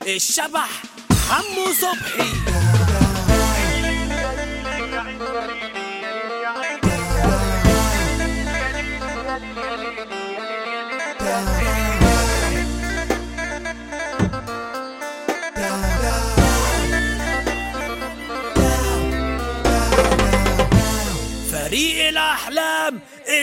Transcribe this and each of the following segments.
الشبح حمو صبحي فريق الأحلام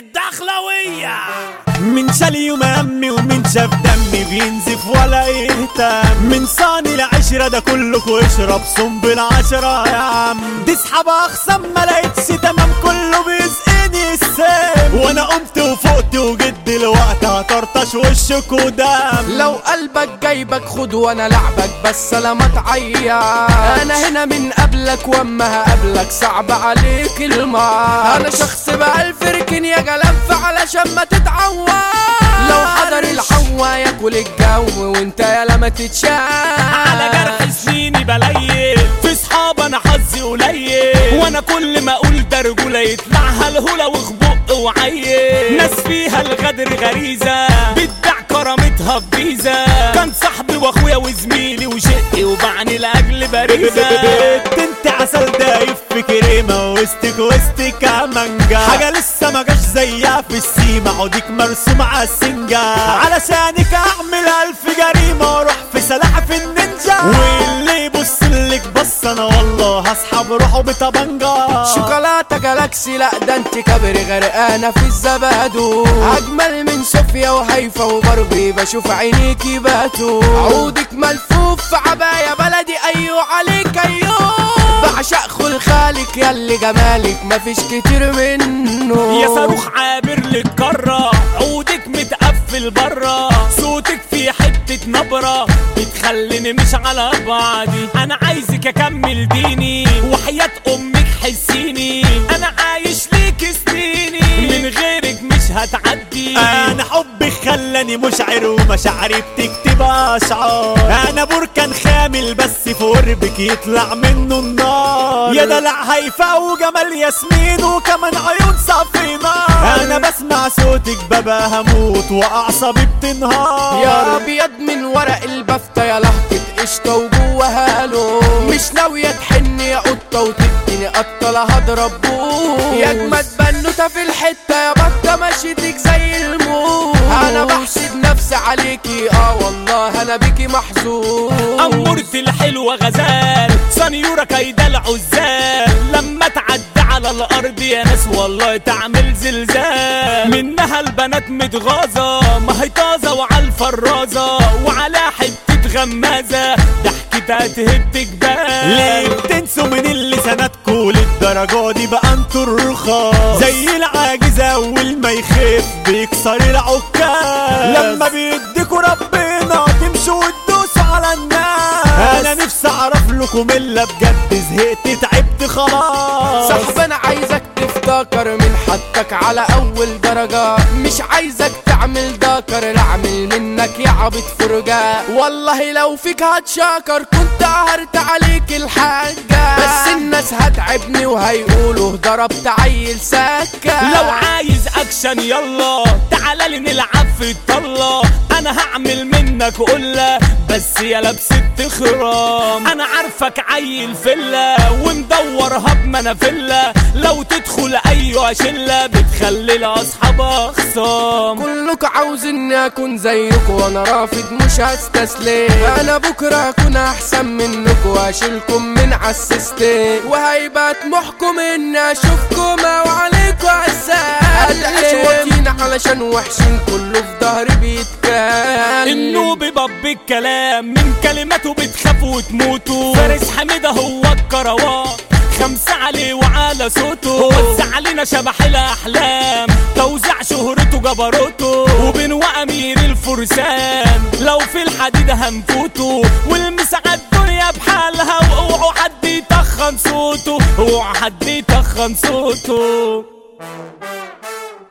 الدخلوية من شال يوم امي ومن شاف دمي بينزف ولا يهتم من صاني العشرة ده كلكوا اشرب صنب العشرة يا عم تسحب اخصم ما لقيتش تمام كله بيسقيني السام وانا قمت وفقت وجيت دلوقتي هطرطش وشك ودم لو قلبك جايبك خد وانا لعبك بس لا ما تعيا انا هنا من قبلك واما هقابلك صعب عليك الماء انا شخص بألف ركن يا جلف علشان ما تتعور لو حضر الحوا ياكل الجو وانت يا لما تتشاف على جرح سنيني بليل في صحاب انا حظي قليل وانا كل ما اقول ده رجوله يطلعها الهوله وخبق وعيل ناس فيها الغدر غريزه بتبيع كرامتها بفيزا كان صاحبي واخويا وزميلي وشقي وبعني لاجل باريزه انت عسل دايف في كريمه وسطك وسط كمانجا حاجه لسه ما جاش زيها في السيما عودك مرسوم على السنجا علشانك اعمل الف جريمه واروح في سلاحف النينجا واللي يبص لك بص انا والله هسحب روحه بطبنجا شوكولاتة جالاكسي لا ده انت كبري غرقانة في الزبادو اجمل من صوفيا وهيفا وبربي بشوف عينيكي باتو عودك ملفوف في عباية بلدي ايوه عليك ايوه بعشق خلخالك ياللي جمالك مفيش كتير منه يا صاروخ عابر للقارة عودك متقفل برا صوتك في حتة نبرة بتخليني مش على بعضي انا عايزك اكمل ديني وحياة امك حسيني انا عايش ليك سنيني من غيرك مش هتعدي انا حبك خلاني مشعر ومشاعري بتكتب اشعار انا بركان خامل بس في قربك يطلع منه النار يا دلع هيفا وجمال ياسمين وكمان عيون صفينا انا بسمع صوتك بابا هموت واعصابي بتنهار يا ابيض من ورق البفتة يا لهفة قشطة وجوه هالو مش ناوية تحن يا قطة وتديني قطة لا هضرب بوس يا اجمد بنوتة في الحتة يا بطة مشيتك زي الموت انا بحسد نفسي عليكي اه والله انا بيكي محظوظ أمورتي الحلوة غزال سنيورة كيد العزال لما تعدي على الأرض يا ناس والله تعمل زلزال منها البنات متغاظة ما هي طازة وعلى الفرازة وعلى حتة غمازة ضحكتها تهد جبال ليه بتنسوا من اللي سندكوا للدرجة دي بقى انتوا الرخاص زي العاجز أول ما يخف بيكسر العكاز لما بيديكوا ربنا تمشوا وتدوسوا على الناس انا نفسي اعرف لكم الا بجد زهقت تعبت خلاص صاحب انا عايزك تفتكر من حدك على اول درجة مش عايزك تعمل دكر لا اعمل منك يا عبط فرجة والله لو فيك هتشاكر كنت قهرت عليك الحاجة بس الناس هتعبني وهيقولوا ضربت عيل سكة لو عايز اكشن يلا تعالى لي نلعب في الطلة انا هعمل منك قلة بس يا لبست خرام انا عارفك عيل فلة ومدورها بمنافلة لو تدخل ايوه شلة بتخلي الاصحاب اخصام كلكم عاوزني اكون زيكم وانا رافض مش هستسلم انا بكره اكون احسن منكم واشيلكم من عالسيستم وهيبقى طموحكم اني اشوفكم وعليكم عسال واطيين علشان وحشين كله في ظهري بيتكلم النوب باب الكلام من كلماته بتخافوا وتموتوا فارس حميدة هو الكروان خمسة عليه وعلى صوته وزع علينا شبح الأحلام توزع شهرته جبروته وبين وأمير الفرسان لو في الحديد هنفوته والمسا الدنيا بحالها واوعوا حد يتخن صوته اوعوا حد يتخن صوته